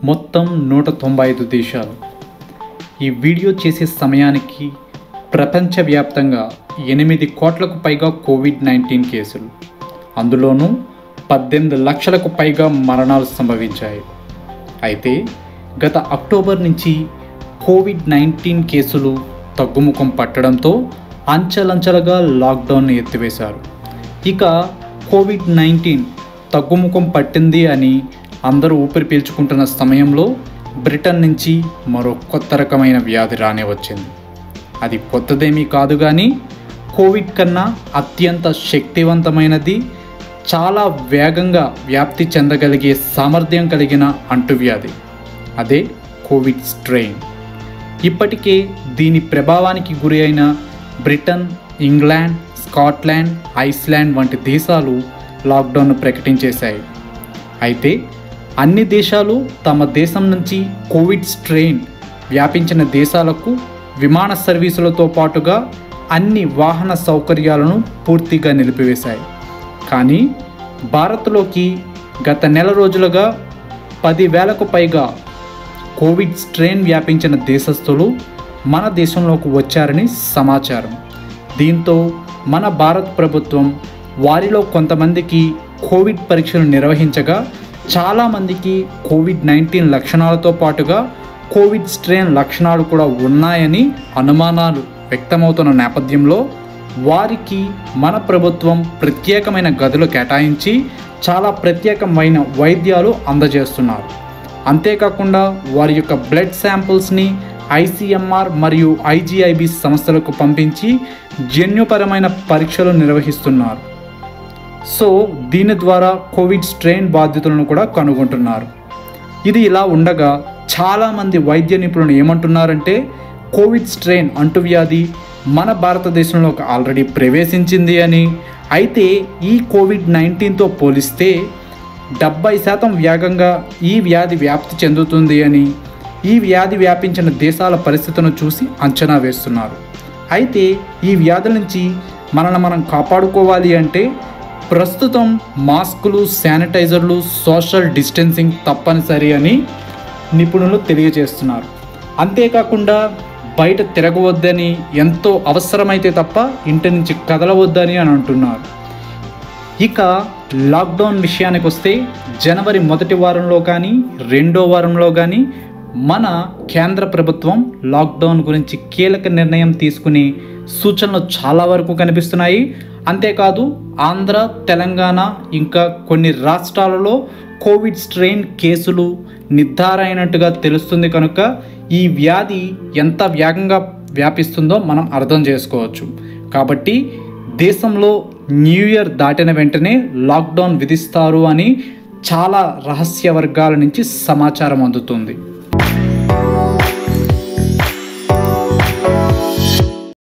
మొత్తం నూట తొంభై ఐదు దేశాలు ఈ వీడియో చేసే సమయానికి ప్రపంచవ్యాప్తంగా ఎనిమిది కోట్లకు పైగా కోవిడ్ నైన్టీన్ కేసులు అందులోనూ పద్దెనిమిది లక్షలకు పైగా మరణాలు సంభవించాయి అయితే గత అక్టోబర్ నుంచి కోవిడ్ నైన్టీన్ కేసులు తగ్గుముఖం పట్టడంతో అంచెలంచెలుగా లాక్డౌన్ ఎత్తివేశారు ఇక కోవిడ్ నైన్టీన్ తగ్గుముఖం పట్టింది అని అందరూ ఊపిరి పీల్చుకుంటున్న సమయంలో బ్రిటన్ నుంచి మరో కొత్త రకమైన వ్యాధి రానే వచ్చింది అది కొత్తదేమీ కాదు కానీ కోవిడ్ కన్నా అత్యంత శక్తివంతమైనది చాలా వేగంగా వ్యాప్తి చెందగలిగే సామర్థ్యం కలిగిన అంటువ్యాధి అదే కోవిడ్ స్ట్రెయిన్ ఇప్పటికే దీని ప్రభావానికి గురి అయిన బ్రిటన్ ఇంగ్లాండ్ స్కాట్లాండ్ ఐస్లాండ్ వంటి దేశాలు లాక్డౌన్ ప్రకటించేశాయి అయితే అన్ని దేశాలు తమ దేశం నుంచి కోవిడ్ స్ట్రెయిన్ వ్యాపించిన దేశాలకు విమాన సర్వీసులతో పాటుగా అన్ని వాహన సౌకర్యాలను పూర్తిగా నిలిపివేశాయి కానీ భారత్లోకి గత నెల రోజులుగా పదివేలకు పైగా కోవిడ్ స్ట్రెయిన్ వ్యాపించిన దేశస్థులు మన దేశంలోకి వచ్చారని సమాచారం దీంతో మన భారత్ ప్రభుత్వం వారిలో కొంతమందికి కోవిడ్ పరీక్షలు నిర్వహించగా చాలామందికి కోవిడ్ నైన్టీన్ లక్షణాలతో పాటుగా కోవిడ్ స్ట్రెయిన్ లక్షణాలు కూడా ఉన్నాయని అనుమానాలు వ్యక్తమవుతున్న నేపథ్యంలో వారికి మన ప్రభుత్వం ప్రత్యేకమైన గదులు కేటాయించి చాలా ప్రత్యేకమైన వైద్యాలు అందజేస్తున్నారు అంతేకాకుండా వారి యొక్క బ్లడ్ శాంపుల్స్ని ఐసీఎంఆర్ మరియు ఐజీఐబి సంస్థలకు పంపించి జన్యుపరమైన పరీక్షలు నిర్వహిస్తున్నారు సో దీని ద్వారా కోవిడ్ స్ట్రెయిన్ బాధితులను కూడా కనుగొంటున్నారు ఇది ఇలా ఉండగా చాలామంది వైద్య నిపుణులు ఏమంటున్నారంటే కోవిడ్ స్ట్రెయిన్ అంటువ్యాధి మన భారతదేశంలోకి ఆల్రెడీ ప్రవేశించింది అని అయితే ఈ కోవిడ్ నైన్టీన్తో పోలిస్తే డెబ్బై శాతం వేగంగా ఈ వ్యాధి వ్యాప్తి చెందుతుంది అని ఈ వ్యాధి వ్యాపించిన దేశాల పరిస్థితులను చూసి అంచనా వేస్తున్నారు అయితే ఈ వ్యాధి నుంచి మనల్ని మనం కాపాడుకోవాలి అంటే ప్రస్తుతం మాస్కులు శానిటైజర్లు సోషల్ డిస్టెన్సింగ్ తప్పనిసరి అని నిపుణులు తెలియజేస్తున్నారు అంతేకాకుండా బయట తిరగవద్దని ఎంతో అవసరమైతే తప్ప ఇంటి నుంచి కదలవద్దని అని అంటున్నారు ఇక లాక్డౌన్ విషయానికి వస్తే జనవరి మొదటి వారంలో కానీ రెండో వారంలో కానీ మన కేంద్ర ప్రభుత్వం లాక్డౌన్ గురించి కీలక నిర్ణయం తీసుకుని సూచనలు చాలా వరకు కనిపిస్తున్నాయి అంతేకాదు ఆంధ్ర తెలంగాణ ఇంకా కొన్ని రాష్ట్రాలలో కోవిడ్ స్ట్రెయిన్ కేసులు నిర్ధారైనట్టుగా తెలుస్తుంది కనుక ఈ వ్యాధి ఎంత వేగంగా వ్యాపిస్తుందో మనం అర్థం చేసుకోవచ్చు కాబట్టి దేశంలో న్యూ ఇయర్ దాటిన వెంటనే లాక్డౌన్ విధిస్తారు అని చాలా రహస్య వర్గాల నుంచి సమాచారం అందుతుంది